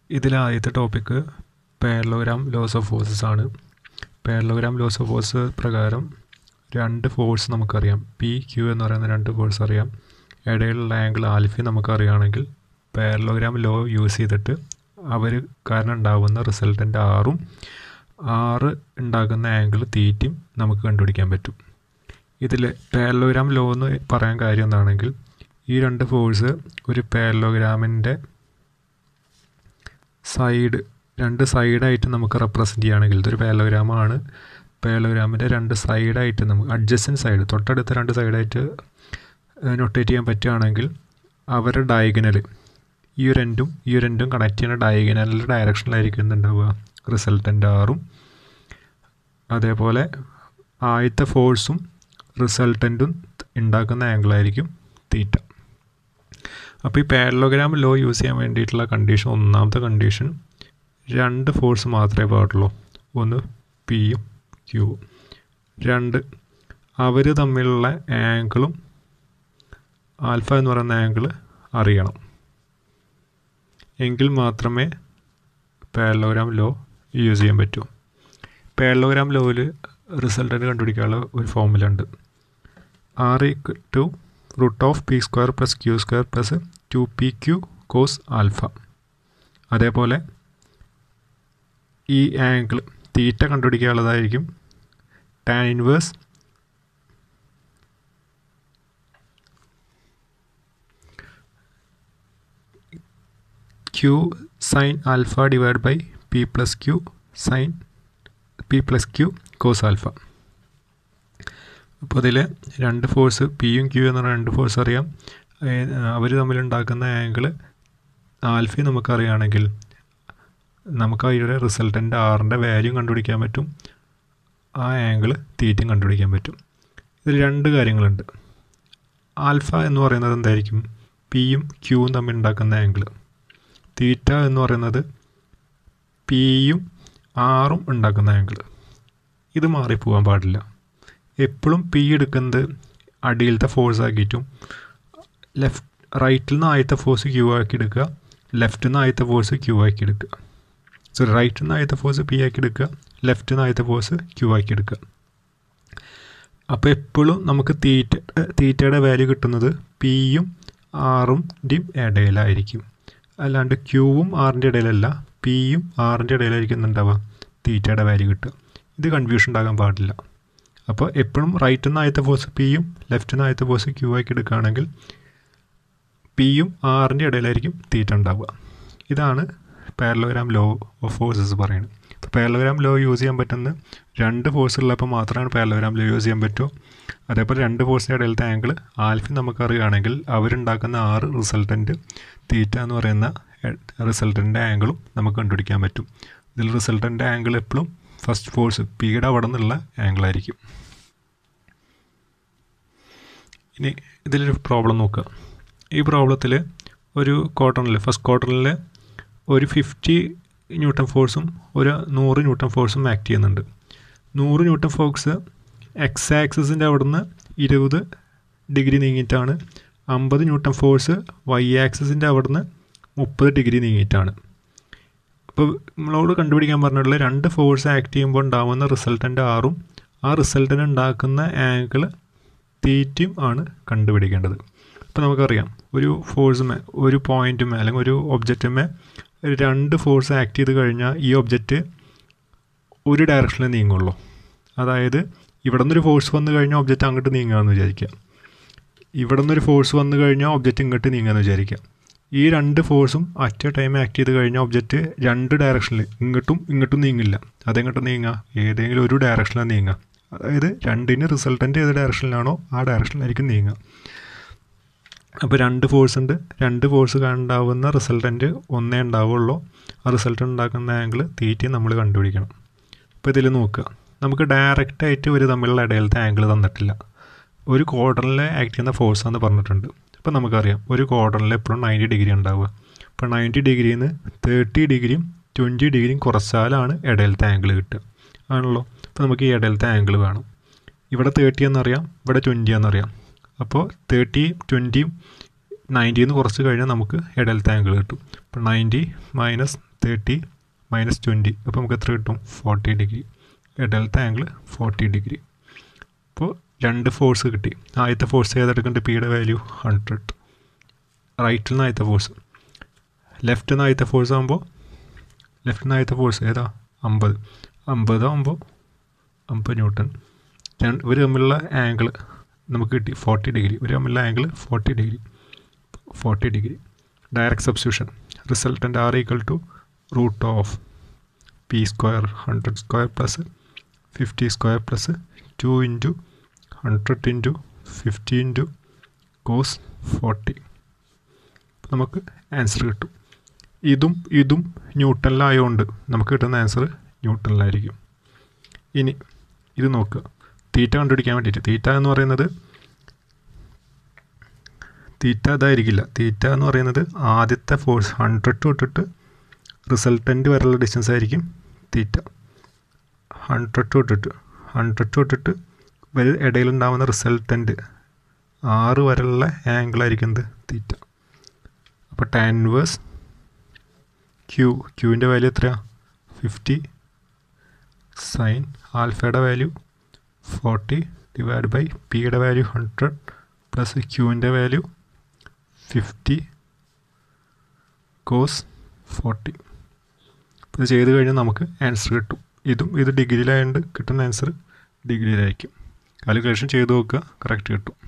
ഇതിൽ ആദ്യത്തെ topic parallelogram laws of forces ആണ് പാരലോഗ്രാം ലോസ് ഓഫ് ഫോഴ്സ് പ്രകാരം രണ്ട് ഫോഴ്സ് നമുക്കറിയാം പി ക്യു എന്ന് പറയുന്ന രണ്ട് ഫോഴ്സ് അറിയാം ഇടയിലുള്ള ആംഗിൾ ആൽഫി നമുക്കറിയുകയാണെങ്കിൽ പാരലോഗ്രാം ലോ യൂസ് ചെയ്തിട്ട് അവർ കാരണം ഉണ്ടാകുന്ന റിസൾട്ടൻ്റ് ആറും ആറ് ഉണ്ടാകുന്ന ആംഗിൾ തീറ്റയും നമുക്ക് കണ്ടുപിടിക്കാൻ പറ്റും ഇതിൽ പാരലോഗ്രാം ലോ എന്ന് പറയാൻ കാര്യം എന്താണെങ്കിൽ ഈ രണ്ട് ഫോഴ്സ് ഒരു പാരലോഗ്രാമിൻ്റെ സൈഡ് രണ്ട് സൈഡായിട്ട് നമുക്ക് റെപ്രസെൻറ്റ് ചെയ്യുകയാണെങ്കിൽ ഇതൊരു പാരലോഗ്രാമാണ് പാരലോഗ്രാമിൻ്റെ രണ്ട് സൈഡായിട്ട് നമുക്ക് അഡ്ജസ്റ്റൻ സൈഡ് തൊട്ടടുത്ത രണ്ട് സൈഡായിട്ട് നൊട്ടേറ്റ് ചെയ്യാൻ പറ്റുകയാണെങ്കിൽ അവരുടെ ഡയഗനൽ ഈ ഒരു എൻഡും ഈ ഒരു എൻഡും കണക്ട് ചെയ്യുന്ന ഡയഗനലിൻ്റെ ഡയറക്ഷനിലായിരിക്കും എന്തുണ്ടാവുക റിസൾട്ടൻ്റ് ആറും അതേപോലെ ആദ്യത്തെ ഫോഴ്സും റിസൾട്ടൻറ്റും ഉണ്ടാക്കുന്ന ആംഗിളായിരിക്കും തീറ്റ അപ്പോൾ ഈ പാരലോഗ്രാം ലോ യൂസ് ചെയ്യാൻ വേണ്ടിയിട്ടുള്ള കണ്ടീഷൻ ഒന്നാമത്തെ കണ്ടീഷൻ രണ്ട് ഫോഴ്സ് മാത്രമേ പാടുള്ളൂ ഒന്ന് പിയും ക്യൂവും രണ്ട് അവർ തമ്മിലുള്ള ആംഗിളും ആൽഫ എന്ന് പറയുന്ന ആംഗിൾ അറിയണം എങ്കിൽ മാത്രമേ പാരലോഗ്രാം ലോ യൂസ് ചെയ്യാൻ പറ്റൂ പാരലോഗ്രാം ലോയിൽ റിസൾട്ടൻ്റ് കണ്ടുപിടിക്കാനുള്ള ഒരു ഫോമുല ഉണ്ട് R equal to root of P square plus Q square plus two P Q cos alpha അതേപോലെ ഈ ആംഗിൾ തീറ്റ കണ്ടുപിടിക്കാനുള്ളതായിരിക്കും tan inverse Q sine alpha divide by P plus Q sine P plus Q cos alpha അപ്പോൾ അതിൽ രണ്ട് force പിയും Q എന്ന് പറയുന്ന രണ്ട് ഫോഴ്സ് അറിയാം അവർ തമ്മിലുണ്ടാക്കുന്ന ആംഗിൾ ആൽഫി നമുക്കറിയുകയാണെങ്കിൽ നമുക്ക് അതിയുടെ റിസൾട്ടൻ്റ് ആറിൻ്റെ വാല്യൂ കണ്ടുപിടിക്കാൻ പറ്റും ആ ആംഗിൾ തീറ്റയും കണ്ടുപിടിക്കാൻ പറ്റും ഇതിൽ രണ്ട് കാര്യങ്ങളുണ്ട് ആൽഫ എന്ന് പറയുന്നത് എന്തായിരിക്കും പിയും ക്യൂവും തമ്മിൽ ഉണ്ടാക്കുന്ന ആംഗിൾ തീറ്റ എന്ന് പറയുന്നത് പിയും ആറും ഉണ്ടാക്കുന്ന ആംഗിൾ ഇത് മാറിപ്പോകാൻ പാടില്ല എപ്പോഴും പി എടുക്കുന്നത് അടിയിലത്തെ ഫോഴ്സ് ആക്കിയിട്ടും ലെഫ്റ്റ് റൈറ്റിൽ നിന്ന് ആദ്യത്തെ ഫോഴ്സ് ക്യൂ ആക്കി എടുക്കുക ലെഫ്റ്റിൽ നിന്ന് ആദ്യത്തെ ഫോഴ്സ് ക്യൂ ആക്കി എടുക്കുക സോറി റൈറ്റിൽ നിന്ന് ആദ്യത്തെ ഫോഴ്സ് പി ആക്കി എടുക്കുക ലെഫ്റ്റിൽ നിന്ന് ആദ്യത്തെ ഫോഴ്സ് ക്യൂ ആക്കി എടുക്കുക അപ്പോൾ എപ്പോഴും നമുക്ക് തീറ്റ തീറ്റയുടെ വാല്യൂ കിട്ടുന്നത് പിയും ആറിൻ്റെയും ഇടയിലായിരിക്കും അല്ലാണ്ട് ക്യൂവും ആറിൻ്റെ ഇടയിലല്ല പിയും ആറിൻ്റെ ഇടയിലായിരിക്കും ഉണ്ടാവുക തീറ്റയുടെ വാല്യൂ കിട്ടുക ഇത് കൺഫ്യൂഷൻ ഉണ്ടാകാൻ പാടില്ല അപ്പോൾ എപ്പോഴും റൈറ്റിൽ നിന്ന് ആദ്യത്തെ ഫോഴ്സ് പിയും ലെഫ്റ്റിൽ നിന്ന് ആദ്യത്തെ ഫോഴ്സ് ക്യൂ ആക്കി എടുക്കുകയാണെങ്കിൽ പിയും ആറിൻ്റെ ഇടയിലായിരിക്കും തീറ്റ ഉണ്ടാവുക ഇതാണ് പാരലോഗ്രാം ലോ ഓഫ് ഫോഴ്സസ് പറയുന്നത് ഇപ്പോൾ പാരലോഗ്രാം ലോ യൂസ് ചെയ്യാൻ പറ്റുന്ന രണ്ട് ഫോഴ്സ് ഉള്ളപ്പോൾ മാത്രമാണ് പാരലോഗ്രാം ലോ യൂസ് ചെയ്യാൻ പറ്റൂ അതേപോലെ രണ്ട് ഫോഴ്സിൻ്റെ ഇടയിലത്തെ ആംഗിൾ ആൽഫി നമുക്കറിയുകയാണെങ്കിൽ അവരുണ്ടാക്കുന്ന ആറ് റിസൾട്ടൻറ്റ് തീറ്റ എന്ന് പറയുന്ന റിസൾട്ടൻ്റെ ആംഗിളും നമുക്ക് കണ്ടുപിടിക്കാൻ പറ്റും ഇതിൽ റിസൾട്ടൻ്റെ ആംഗിൾ എപ്പോഴും ഫസ്റ്റ് ഫോഴ്സ് പിയുടെ അവിടെ നിന്നുള്ള ആംഗിളായിരിക്കും ഇനി ഇതിലൊരു പ്രോബ്ലം നോക്കുക ഈ പ്രോബ്ലത്തിൽ ഒരു ക്വാർട്ടറിൽ ഫസ്റ്റ് ക്വാർട്ടറിൽ ഒരു ഫിഫ്റ്റി ന്യൂട്ടൺ ഫോഴ്സും ഒരു നൂറ് ന്യൂട്ടൺ ഫോഴ്സും ആക്ട് ചെയ്യുന്നുണ്ട് നൂറ് ന്യൂട്ടൺ ഫോഴ്സ് എക്സ് ആക്സിസിൻ്റെ അവിടുന്ന് ഇരുപത് ഡിഗ്രി നീങ്ങിയിട്ടാണ് അമ്പത് ന്യൂട്ടൺ ഫോഴ്സ് വൈ ആക്സിസിൻ്റെ അവിടുന്ന് മുപ്പത് ഡിഗ്രി നീങ്ങിയിട്ടാണ് അപ്പോൾ നമ്മളോട് കണ്ടുപിടിക്കാൻ പറഞ്ഞിട്ടുള്ള രണ്ട് ഫോഴ്സ് ആക്ട് ചെയ്യുമ്പോൾ ഉണ്ടാകുന്ന റിസൾട്ടൻ്റ് ആറും ആ റിസൾട്ടിന് ഉണ്ടാക്കുന്ന ആംഗിൾ തീറ്റയും ആണ് കണ്ടുപിടിക്കേണ്ടത് അപ്പോൾ നമുക്കറിയാം ഒരു ഫോഴ്സുമേ ഒരു പോയിൻറ്റുമേ അല്ലെങ്കിൽ ഒരു ഒബ്ജക്റ്റുമേ രണ്ട് ഫോഴ്സ് ആക്ട് ചെയ്ത് കഴിഞ്ഞാൽ ഈ ഒബ്ജക്റ്റ് ഒരു ഡയറക്ഷനിൽ നീങ്ങുള്ളൂ അതായത് ഇവിടെ നിന്നൊരു ഫോഴ്സ് വന്നു കഴിഞ്ഞാൽ ഒബ്ജക്റ്റ് അങ്ങോട്ട് നീങ്ങുകയെന്ന് വിചാരിക്കുക ഇവിടെ നിന്നൊരു ഫോഴ്സ് വന്നു കഴിഞ്ഞാൽ ഒബ്ജക്റ്റ് ഇങ്ങോട്ട് നീങ്ങുകയെന്ന് വിചാരിക്കുക ഈ രണ്ട് ഫോഴ്സും അറ്റ് എ ടൈം ആക്ട് ചെയ്ത് കഴിഞ്ഞാൽ ഒബ്ജക്റ്റ് രണ്ട് ഡയറക്ഷനിൽ ഇങ്ങോട്ടും ഇങ്ങോട്ടും നീങ്ങില്ല അതെങ്ങോട്ട് നീങ്ങുക ഏതെങ്കിലും ഒരു ഡയറക്ഷനിലാണ് നീങ്ങുക അതായത് രണ്ടിന് റിസൾട്ടൻ്റ് ഏത് ഡയറക്ഷനിലാണോ ആ ഡയറക്ഷനിലായിരിക്കും നീങ്ങുക അപ്പോൾ രണ്ട് ഫോഴ്സ് ഉണ്ട് രണ്ട് ഫോഴ്സ് ഉണ്ടാവുന്ന റിസൾട്ടൻ്റ് ഒന്നേ ഉണ്ടാവുള്ളൂ ആ റിസൾട്ട് ഉണ്ടാക്കുന്ന ആംഗിൾ തീറ്റി നമ്മൾ കണ്ടുപിടിക്കണം അപ്പോൾ ഇതിൽ നോക്കുക നമുക്ക് ഡയറക്റ്റായിട്ട് ഒരു തമ്മിലുള്ള ഇടയിലത്തെ ആംഗിൾ തന്നിട്ടില്ല ഒരു ക്വാർട്ടറിൽ ആക്ട് ചെയ്യുന്ന ഫോഴ്സ് എന്ന് പറഞ്ഞിട്ടുണ്ട് അപ്പോൾ നമുക്കറിയാം ഒരു ക്വാർട്ടറിൽ എപ്പോഴും നയൻറ്റി ഡിഗ്രി ഉണ്ടാവുക അപ്പോൾ നയൻറ്റി ഡിഗ്രിയിൽ നിന്ന് തേർട്ടി ഡിഗ്രിയും ട്വൻറ്റി ഡിഗ്രിയും കുറച്ചാലാണ് ഇടയിലത്തെ ആംഗിൾ കിട്ടുക ആണല്ലോ അപ്പോൾ നമുക്ക് ഈ ഇടയിലത്തെ ആംഗിൾ വേണം ഇവിടെ തേർട്ടി എന്നറിയാം ഇവിടെ ട്വൻറ്റി എന്നറിയാം അപ്പോൾ തേർട്ടിയും ട്വൻറ്റിയും നയൻറ്റിയിൽ നിന്ന് കുറച്ച് കഴിഞ്ഞാൽ നമുക്ക് ഇടയിലത്തെ ആംഗിൾ കിട്ടും അപ്പോൾ ninety minus thirty minus twenty അപ്പോൾ നമുക്ക് എത്ര കിട്ടും ഫോർട്ടി ഡിഗ്രി ഇടയിലത്തെ ആംഗിൾ ഫോർട്ടി ഡിഗ്രി അപ്പോൾ രണ്ട് ഫോഴ്സ് കിട്ടി ആദ്യത്തെ ഫോഴ്സ് ഏതെടുക്കേണ്ട പിയുടെ വാല്യൂ ഹൺഡ്രഡ് റൈറ്റിൽ നിന്ന് ആദ്യത്തെ ഫോഴ്സ് ലെഫ്റ്റിൽ നിന്ന് ആദ്യത്തെ ഫോഴ്സ് ആകുമ്പോൾ ലെഫ്റ്റിൽ നിന്ന് ആദ്യത്തെ ഫോഴ്സ് ഏതാ അമ്പത് അമ്പത് ആകുമ്പോൾ അമ്പത് ന്യൂട്ടൺ രണ്ട് ഇവർ തമ്മിലുള്ള ആംഗിൾ നമുക്ക് കിട്ടി ഫോർട്ടി ഡിഗ്രി ഇവർ തമ്മിലുള്ള angle forty degree forty degree direct substitution resultant R equal to root of P square hundred square plus fifty square plus two into hundred into fifty into cos forty നമുക്ക് answer കിട്ടും ഇതും ഇതും ന്യൂട്ടണിലായതുകൊണ്ട് നമുക്ക് കിട്ടുന്ന answer ന്യൂട്ടണിലായിരിക്കും ഇനി ഇത് നോക്കുക തീറ്റ കണ്ടുപിടിക്കാൻ വേണ്ടിയിട്ട് തീറ്റ എന്ന് പറയുന്നത് തീറ്റ അതായിരിക്കില്ല തീറ്റ എന്ന് പറയുന്നത് ആദ്യത്തെ ഫോഴ്സ് ഹൺഡ്രഡ് തൊട്ടിട്ട് റിസൾട്ടൻ്റ് വരെയുള്ള ഡിസ്റ്റൻസ് ആയിരിക്കും തീറ്റ ഹൺഡ്രഡ് തൊട്ടിട്ട് ഹൺഡ്രഡ് തൊട്ടിട്ട് വരെ ഇടയിലുണ്ടാവുന്ന റിസൾട്ടൻ്റ് ആറ് വരെയുള്ള ആംഗിൾ ആയിരിക്കും എന്ത് തീറ്റ അപ്പോൾ ടാൻ വേഴ്സ് ക്യൂ ക്യൂവിൻ്റെ വാല്യൂ എത്രയാണ് ഫിഫ്റ്റി സൈൻ ആൽഫയുടെ വാല്യൂ ഫോർട്ടി ഡിവൈഡ് ബൈ പിയുടെ വാല്യൂ ഹൺഡ്രഡ് പ്ലസ് ക്യൂവിൻ്റെ വാല്യൂ ഫിഫ്റ്റി കോസ് ഫോർട്ടി ഇത് ചെയ്ത് കഴിഞ്ഞാൽ നമുക്ക് ആൻസർ കിട്ടും ഇതും ഇത് ഡിഗ്രിയിലായതുകൊണ്ട് കിട്ടുന്ന ആൻസർ ഡിഗ്രിയിലായിരിക്കും കാൽക്കുലേഷൻ ചെയ്ത് നോക്കുക കറക്റ്റ് കിട്ടും